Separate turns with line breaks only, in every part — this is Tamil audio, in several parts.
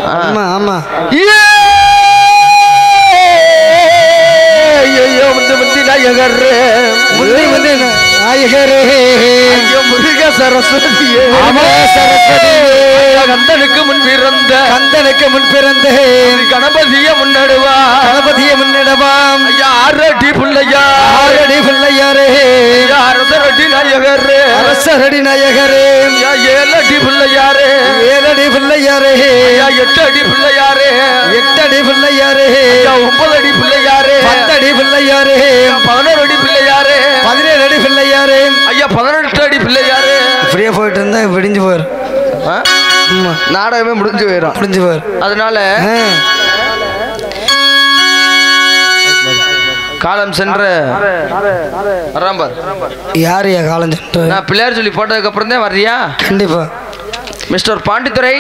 ஆமா ஆமா
ஐயோ முந்தி முந்தி நாயகர்
முந்தி முந்தி நாயகரே
ஐயோ முருக சரஸ்வதியே
அமர சரஸ்வதி
கந்தனுக்கு முன் பிறந்த
கந்தனுக்கு முன் பிறந்தேன்
கணபதிய முன்னடுவா
கணபதிய முன்னிடவாம்
ஐயா ஆறடி பிள்ளையா
ஆரடி பிள்ளையாரே
ஐயா அரசரடி நாயகர்
அரசரடி நாயகரே
ஐயா ஏழடி பிள்ளையாரே
ஏழடி பிள்ளையாரே
ஐயா எட்டு அடி பிள்ளையாரே
எட்டடி பிள்ளையாரே
ஐயா ஒன்பது அடி பிள்ளையாரே
பத்தடி பிள்ளையாரே
ஐயா பதினோரு அடி பிள்ளையாரே
பதினேழு அடி பிள்ளையாரே
ஐயா பதினெட்டு அடி பிள்ளையாரே
இப்படியே போயிட்டு இருந்தா விடிஞ்சு போயிரு
ஆ?
ஆமா
நாடகமே முடிஞ்சு போயிடும்
முடிஞ்சு போயிரு
அதனால
ஆ.
காலம் சென்ற ராம்பர்
யார் யா காலம் சென்று
நான் பிள்ளையார் சொல்லி போட்டதுக்கு அப்புறம் தான் வர்றியா
கண்டிப்பா
மிஸ்டர் பாண்டித்துறை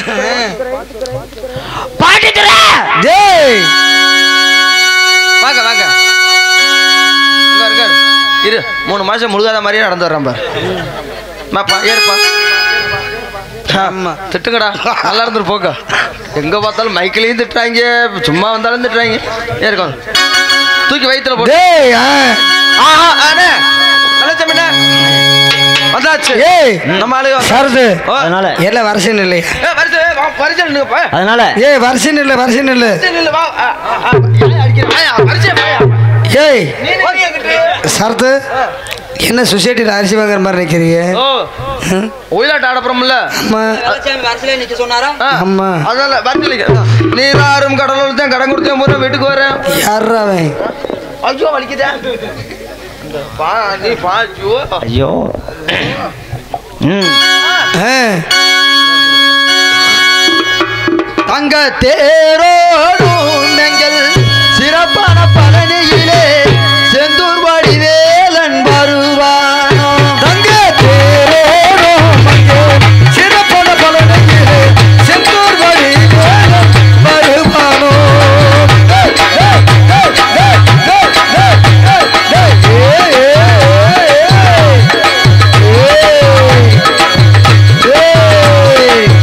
ஜெய்
வாங்க வாங்க இங்க இருங்க இரு மூணு மாசம் முழுகாத மாதிரியே நடந்து வர்றேன் பார் மாப்பா ஏறுப்பா
ஆமா.
திட்டுங்கடா நல்லா இருந்துரு போக்க எங்க பார்த்தாலும் மைக்கிலையும் திட்டுறாங்க சும்மா வந்தாலும் திட்டுறாங்க ஏற்கும் தூக்கி வயிற்றுல போட்டு
டேய் ஆ.
ஆஹா அண்ணே நல்ல வந்தாச்சு
ஏய்
நம்ம ஆளுங்க வந்தா-
சரது
ஓ.
அதனால
எல்லாம் வரிசை இல்லையா
ஏய், வருது, வா, வருது, நில்லுங்கப்பா.
அதனால
ஏய் வரிசை இல்லை வரிசை இல்லை
வருது, நில்லு, வா. ஆ, ஆ, ஆ. யாரை அடிக்கிற? வாயா, வருது, வாயா.
ஏய்
நீ நில்லு என்கிட்ட.
சரத்து என்ன சொசைட்டியில் அரிசி வாங்குற மாதிரி நிற்கிறீங்க
ஓ ஒயிலாட்ட ஆடப்புறம்ல
ஆமா
ஆ,
ஆமா.
அதனால வரல நீராறும் கடலோடு தான் கடன் கொடுத்தேன் போற வீட்டுக்கு வரேன்
யாரா அவன்
ஐயோ வலிக்குதா இந்த பா நீ பா ஐயோ
ஐயோ ம்
ஆ. தங்க தேரோடும் எங்கள் சிறப்பான பழனியிலே செந்தூர் வடிவேலன் வருவானோ தங்க தேரோடும் எங்கள் சிறப்பான பழனியிலே செந்தூர் வடிவேலன் வருவானோ ஏய், ஏய், ஏய், ஏய், ஏய், ஏய், ஏய், ஏய், ஏய், ஏய், ஏய்.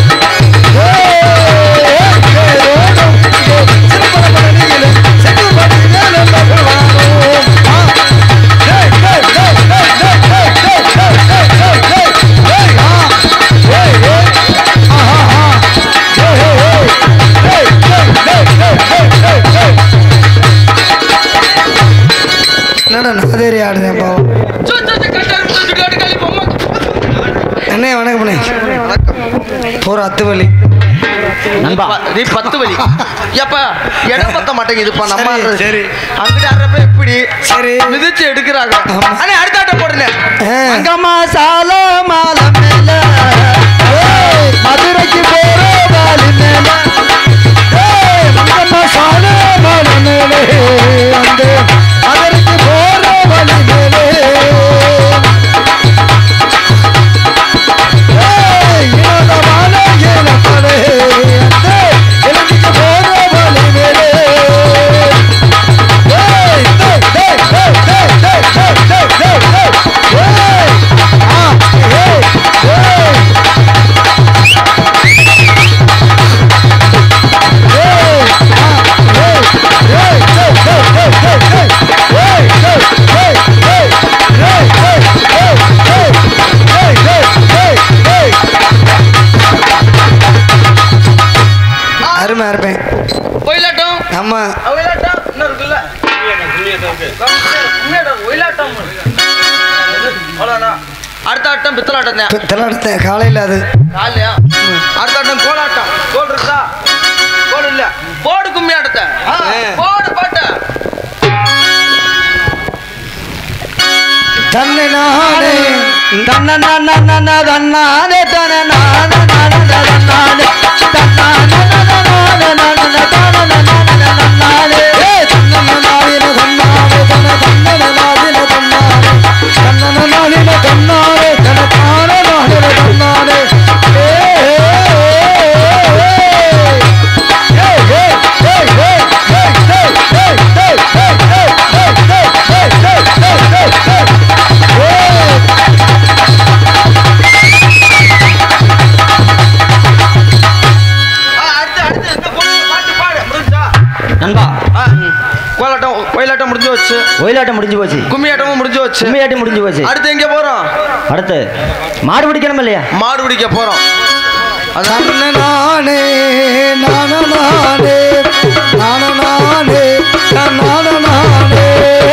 என்னடா நாதேரி ஆடுதேன் பாவம்
சு, சு, சு, கட்டாரு, சு, சு, காட்டு, காலி, பொம்மை.
அண்ணே வணக்கம் அண்ணே போற அத்து வலி
நண்பா
ப- நீ பத்து வலி ஏப்பா இடம் பத்த மாட்டேங்குதுப்பா நம்ம
சரி,
ஆடுறது.
சரி.
அங்கிட்டு ஆடுறப்ப எப்படி
சரி.
மிதிச்சு எடுக்கிறாங்க
ஆமா.
அண்ணே அடுத்த ஆட்டம் போடுங்க
அங்கம்மா சால மால மேல ஏய், மதுரைக்கு போற வாலி மேல ஏய், அங்கம்மா சால மால மேல அந்த மதுரைக்கு போற வாலி மேல ஏய், இனோட வாழ ஏல படே அந்த இலங்கைக்கு போற வாலி மேல ஏய், டேய், டேய், டேய், டேய், டேய், டேய், டேய், டேய், டேய். ஏய், ஆ, ஏய், ஏய். ஏய், ஆ, ஏய், ஏய், டேய், டேய், டேய், டேய், டேய். ஏய், டேய், டேய், டேய், டேய், டேய், டேய், டேய், டேய், டேய், டேய். அருமை அருமை
ஒயிலாட்டம்
ஆமா
ஒயிலாட்டம் இன்னும் இருக்குல்ல உண்மையாட்டம், ஒயிலாட்டம் அவ்வளோண்ணா அடுத்த ஆட்டம் பித்தலாட்டம் தான்
திலாட்டத்தை காலையில் அது
காலையா அடுத்த ஆட்டம் கோலாட்டம் கோல் இருக்கா கோல் இல்ல போடு கும்மி ஆட்டத்தை போடு பாட்ட
தன்னை நானே தன்ன நன்ன தன்னானே தன நான நான தன்னானே தன்னானே நானே நானே தன்னானே ஏ தன்ன நாளின தன்னானே தன தன்ன நாளின தன்னானே தன்ன நாளின தன்னானே தன தான நாளின தன்னானே ஏ ஏ ஏ ஏ ஏ ஏ ஏ ஏ ஏ
ஒயிலாட்டம் முடிஞ்சு வச்சு
ஒயிலாட்டம் முடிஞ்சு போச்சு
கும்மியாட்டமும் முடிஞ்சு வச்சு
கும்மியாட்டம் முடிஞ்சு போச்சு
அடுத்து எங்க போறோம்
அடுத்து மாடு பிடிக்கணும் இல்லையா
மாடு பிடிக்க போறோம் அதான்
நானே நானே நானே நானே நானே நானே நானே நானே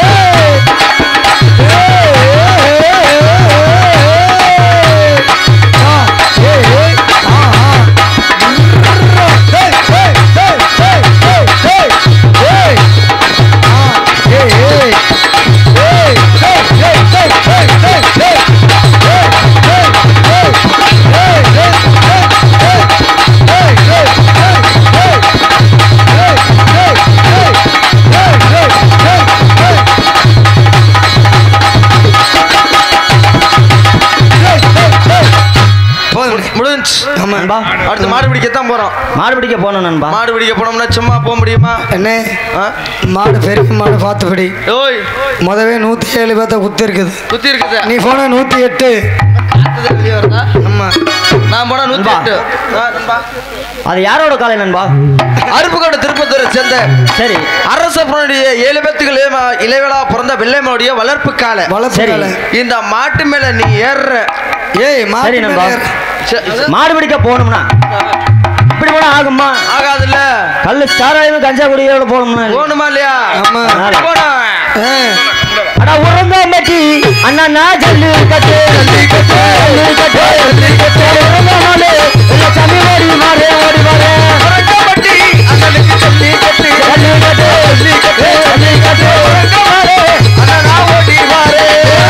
முடிஞ்சு
நண்பா
அடுத்து மாடு பிடிக்கத்தான் போறோம்
மாடு பிடிக்க போகணும் நண்பா
மாடு பிடிக்க போனோம்னா சும்மா போக முடியுமா
என்ன
ஆ?
மாடு பெரிய மாடு பார்த்துபடி
ஓய்
முதவே நூற்றி ஏழு பேர்த்த குத்தி இருக்குது
சுத்தி இருக்குது
நீ போன நூற்றி எட்டு
அடுத்தது வெளியே வருதா?
ஆமா
நான் போனா நூத்தி
நண்பா.
எட்டு ஆ, நண்பா.
அது யாரோட காலை நண்பா
அருப்புக்கோட்டை திருப்பத்தூரை சேர்ந்த
சரி
அரசப்பனுடைய ஏழு பேத்துக்கு இளையமா- இளையவளா பிறந்த வெள்ளைமனுடைய வளர்ப்பு காலை
வளர்ப்பு
சரி.
காலை.
இந்த மாட்டு மேல நீ ஏறுற
ஏய் மாட்டு
சரி நண்பா.
மேல ஏறு.
ச- இது
மாடு பிடிக்க போகணும்னா இப்படி போனா ஆகுமா
ஆகாதுல்ல
கல்லு ஸ்டாராயும் கஞ்சா குடியோட போகணும்னா
போகணுமா இல்லையா
ஆமா.
போனோம்.
ஆ.
அடா உறங்காமட்டி அண்ணா நான் ஜல்லு கட்டு ஜல்லு கட்டு ஜல்லு கட்டு ஜல்லு கட்டு உறங்காமலே இல்ல சாமி ஓடி மாறே ஓடி மாறே
உறங்கப்பட்டி, அண்ணனுக்கு சொல்லி கட்டு.
ஜல்லு கட்டு ஜல்லு கட்டு ஜல்லு கட்டு உறங்காமலே
அண்ணா நான் ஓடி வாரே.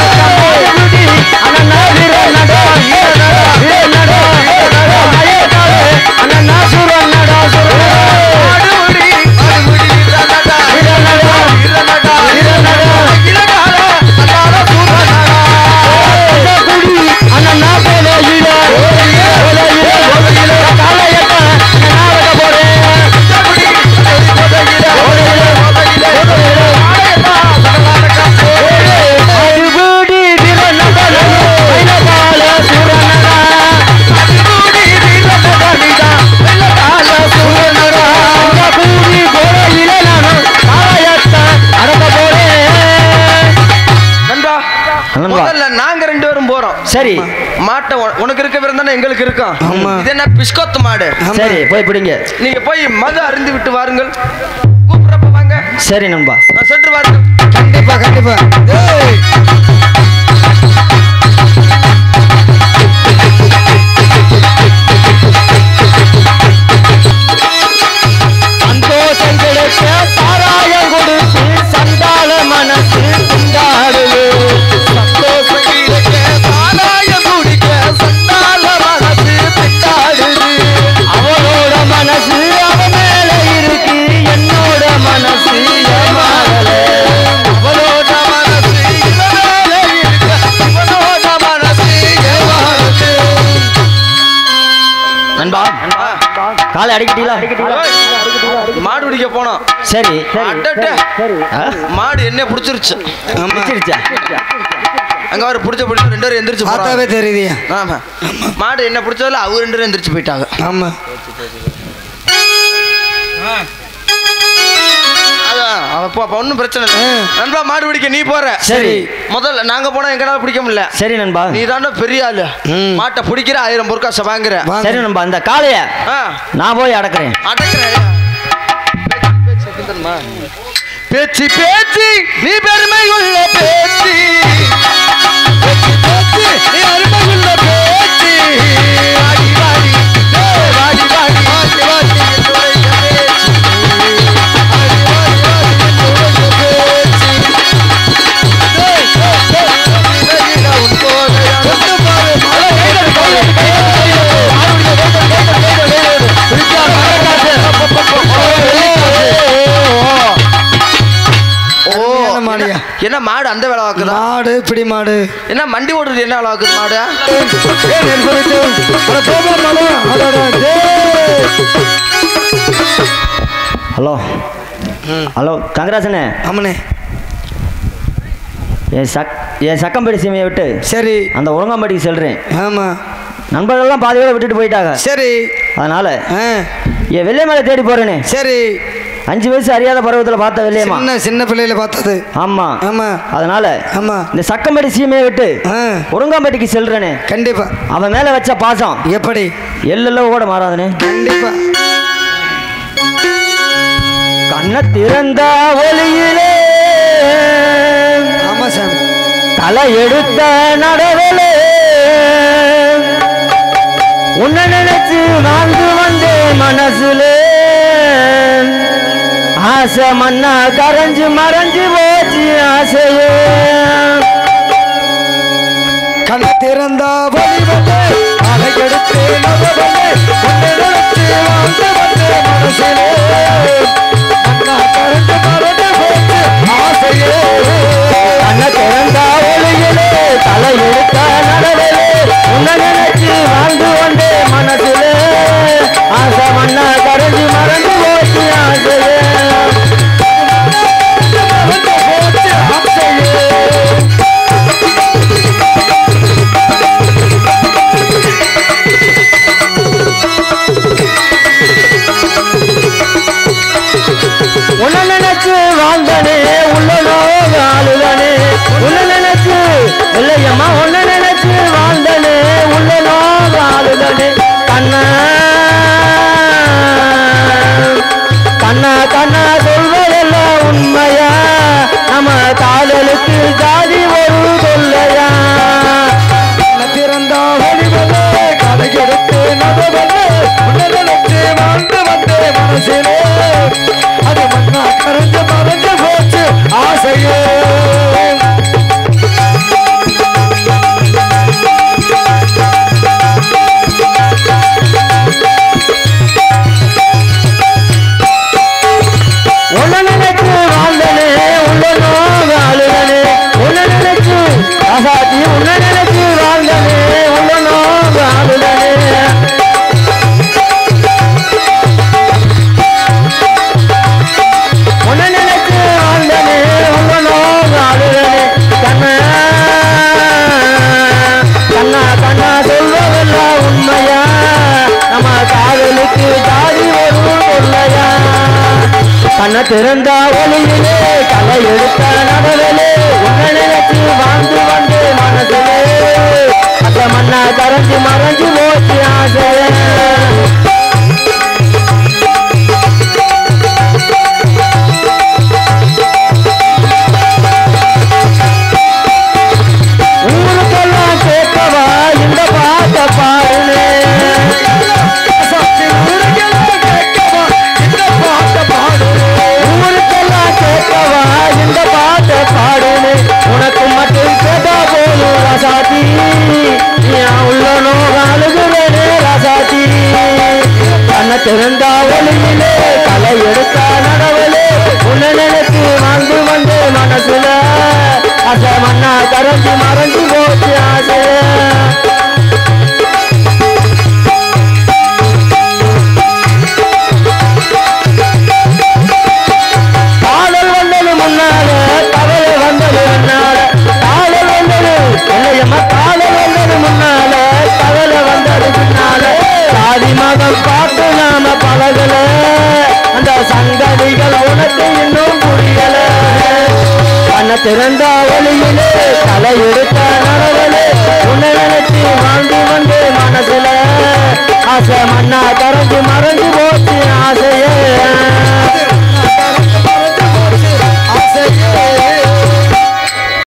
அண்ணா நான் வீர நடா வீர நடா வீர நடா மழைய காலே அண்ணா நான் சூர நடா சூர
ஆடுமுடி, ஆடுமுடி, வீரனடா,
வீரனடா,
வீரனடா,
வீரனடா.
இளகால, அண்ணாட சூரனடா.
குடி அண்ணா நான் போல ஈர போல ஈர போல ஈர காலையட்ட நான் வர போறேன்
ஆடுமுடி, உதகில, உதகில, உதகில, ஆடையப்பா, சகலான காசு.
அடிபுடி வீரனடா மயிலகால சூரனடா
ஆடுமுடி, வீரனடா, நீதா, வெள்ளகால சூரனடா.
அந்த கூடி போறையில நானும் காலையட்ட அடக்க போறேன்
நண்பா
நண்பா.
முதல்ல நாங்க ரெண்டு பேரும் போறோம்
சரி
மாட்டை உன- உனக்கு இருக்க பேரும் தானே எங்களுக்கு இருக்கும்
ஆமா.
இது என்ன பிஸ்கோத்து மாடு
சரி போய் பிடிங்க
நீங்க போய் மது அருந்து விட்டு வாருங்கள் கூப்பிடுறப்ப வாங்க
சரி நண்பா
நான் சென்று வாருங்கள்
கண்டிப்பா கண்டிப்பா ஏய்
சந்தோஷம் கிடைக்க சாராயம் கொடுத்து சண்டாள மனசு கொண்டாடுது
சந்தோஷம் கிடைக்க, சாராயம் குடிக்க, சண்டால மனசு பித்தாடுது.
அவளோட மனசு அவ மேல இருக்கு என்னோட மனசு ஏமாறல
அவளோட மனசு இவன் மேல இருக்க, இவனோட மனசு ஏமாறுது.
நண்பா
ஆ,
காலை அடிக்கிட்டீங்களா
ஓய், மாடு பிடிக்க போனோம்
சரி
அடடே.
ஆ?
மாடு என்ன பிடிச்சிருச்சு
ஆமா
பிடிச்சிருச்சா
அங்க வர பிடிச்ச பிடிச்ச ரெண்டு பேரும் எந்திரிச்சு
பார்த்தாவே
போறாங்க
தெரியுதியா
ஆமா மாடு என்ன பிடிச்சதுல அவங்க ரெண்டு பேரும் எந்திரிச்சு போயிட்டாங்க
ஆமா
அதான் அப்போ அப்போ ஒன்றும் பிரச்சனை இல்லை
ஆ.
நண்பா மாடு பிடிக்க நீ போற
சரி
முதல்ல நாங்க போனா எங்கனால பிடிக்க முடியல
சரி நண்பா
நீ தானே பெரிய ஆளு
ம்.
மாட்டை பிடிக்கிற ஆயிரம் பொருக்காசை வாங்குற
வாங்க.
சரி நண்பா இந்த காளைய
ஆ,
நான் போய் அடக்குறேன்
அடக்குற பேச்சு பேச்சு நீ பெருமை உள்ள பேச்சு பேச்சு பேச்சு நீ அருமை உள்ள பேச்சு வாடி வாடி ஏய், வாடி வாடி வாடி வாடி என்னுடைய பேச்சு வாடி வாடி வாடி என்னுடைய பேச்சு ஏய், ஏய், ஏய், விலகிட உன் தோகையா. கொண்டு பாரு, மலை கைதடு, கைதடு, கைதடு, கைதடு. ஆளுடைய கைதடு, கைதடு, கைதடு, கைதடு. பிடிச்சா மரக்காசு. ஓ
என்ன மாடியா?
என்ன மாடு அந்த வேலை வாக்குதா
மாடு பிடி மாடு
என்ன மண்டி ஓடுறது என்ன வேலை வாக்குது மாடு
ஏய், நெருப்பு வைத்து. அட போமா மாடு. அடடா, டேய்.
ஹலோ ஹலோ தங்கராசனே
ஆமாண்ணே
என் சக் என் சக்கம்படி சீமையை விட்டு
சரி
அந்த உரங்காம்பட்டிக்கு செல்றேன்
ஆமா
நண்பர்கள்லாம் பாதியோட விட்டுட்டு போயிட்டாங்க
சரி
அதனால
ஆ
என் வெள்ளை மலை தேடி போறேனே
சரி
அஞ்சு வயசு அறியாத பருவத்துல பார்த்த வெள்ளையம்மா
சின்ன சின்ன பிள்ளையில பார்த்தது
ஆமா
ஆமா
அதனால
ஆமா
இந்த சக்கம்படி சீமையை விட்டு
ஆ,
உருங்காம்பட்டிக்கு செல்றனே
கண்டிப்பா
அவன் மேல வச்ச பாசம்
எப்படி
எல்லாம் கூட மாறாதனே
கண்டிப்பா
கண்ண திறந்த ஒளியிலே
ஆமா சாமி
தலை எடுத்த நடவலே உன்னை நினைச்சு வாழ்ந்து வந்தேன் மனசுல ஆசை மண்ணா கரைஞ்சு மறைஞ்சு போச்சு ஆசையே
கண்ண திறந்தா வழி வந்து அலைகெடுத்து நகவலே உன்னை நினைச்சு வாழ்ந்து வந்தேன் மனசிலே அண்ணா கரண்டு மறந்து போச்சு ஆசையே
கண்ண திறந்த ஒளியிலே தலை எடுத்த நடவலே உன்னை நினைச்சு வாழ்ந்து வந்தேன் மனசுல ஆசை மண்ணா கரைஞ்சு மறைஞ்சு போச்சு ஆசையே
மறந்து போச்சு ஆசையே
உன்னை நினைச்சு வாழ்ந்தனே உள்ளனோ ஆளுதனே உன்னை நினைச்சு இல்லையம்மா உன்னை நினைச்சு வாழ்ந்தனே உள்ளனோ ஆளுதனே கண்ணா கண்ணா கண்ணா சொல்வதெல்லாம் உண்மையா நம்ம காதலுக்கு ஜாதி ஒரு சொல்லையா
கண்ண திறந்தா வழி வந்து கலைகெடுத்து நகவலே உன்னை நினைச்சு வாழ்ந்து வந்தேன் மனசிலே அது மண்ணா கரைஞ்சு மறைஞ்சு போச்சு ஆசையே
உன்னை நினைச்சு வாழ்ந்தனே உள்ளனோ ஆளுதனே உன்னை நினைச்சு அசாத்தி உன்னை நினைச்சு வாழ்ந்தனே உள்ளனோ ஆளுதனே உன்னை நினைச்சு வாழ்ந்தனே உள்ளனோ ஆளுதனே கண்ணா கண்ணா கண்ணா சொல்வதெல்லாம் உண்மையா நம்ம காதலுக்கு ஜாதி ஒரு கொள்ளையா கண்ண திறந்தா ஒளியிலே கலை எடுத்த நகவிலே உன்னை நினைச்சு வாழ்ந்து வந்து மனசிலே அந்த மண்ணா கரைஞ்சு மறைஞ்சு போச்சு ஆசையே ஊருக்கெல்லாம் கேட்கவா இந்த பாட்ட பாடுனே
சக்தி ஊருக்கெல்லாம் கேட்கவா இந்த பாட்டை பாடு
ஊருக்கெல்லாம் கேட்கவா இந்த பாட்ட பாடுனே உனக்கு மட்டும் கேட்டா போதும் ரசாத்தி நான் உள்ளனோ அழுகுறேனே ரசாத்தி கண்ண திறந்த